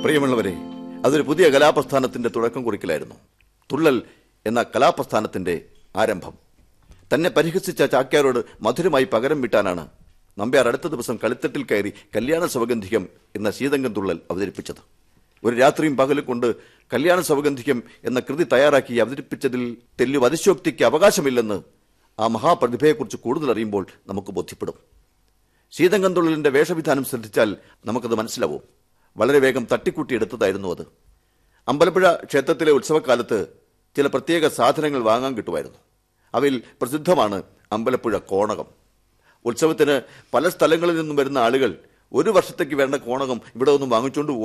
പ്രിയമുള്ളവരെ അതൊരു പുതിയ കലാപ്രസ്ഥാനത്തിന്റെ തുടക്കം കുറിക്കലായിരുന്നു തുള്ളൽ എന്ന കലാപ്രസ്ഥാനത്തിന്റെ ആരംഭം തന്നെ പരിഹസിച്ച ചാക്യാരോട് മധുരമായി പകരം വീട്ടാനാണ് നമ്പ്യാർ അടുത്ത ദിവസം കളിത്തട്ടിൽ കയറി കല്യാണ സൗഗന്ധികം എന്ന ശീതങ്കം തുള്ളൽ അവതരിപ്പിച്ചത് ഒരു രാത്രിയും പകലും കൊണ്ട് കല്യാണ സൗഗന്ധികം എന്ന കൃതി തയ്യാറാക്കി അവതരിപ്പിച്ചതിൽ തെല്ലു അതിശോക്തിക്ക് അവകാശമില്ലെന്ന് ആ മഹാപ്രതിഭയെക്കുറിച്ച് കൂടുതൽ അറിയുമ്പോൾ നമുക്ക് ബോധ്യപ്പെടും ശീതങ്കന്തുള്ളലിന്റെ വേഷവിധാനം ശ്രദ്ധിച്ചാൽ നമുക്കത് മനസ്സിലാവും വളരെ വേഗം തട്ടിക്കൂട്ടിയെടുത്തതായിരുന്നു അത് അമ്പലപ്പുഴ ക്ഷേത്രത്തിലെ ഉത്സവകാലത്ത് ചില പ്രത്യേക സാധനങ്ങൾ വാങ്ങാൻ കിട്ടുമായിരുന്നു അവയിൽ പ്രസിദ്ധമാണ് അമ്പലപ്പുഴ കോണകം ഉത്സവത്തിന് പല സ്ഥലങ്ങളിൽ നിന്നും വരുന്ന ആളുകൾ ഒരു വർഷത്തേക്ക് വേണ്ട കോണകം ഇവിടെ ഒന്നും വാങ്ങിച്ചുകൊണ്ട്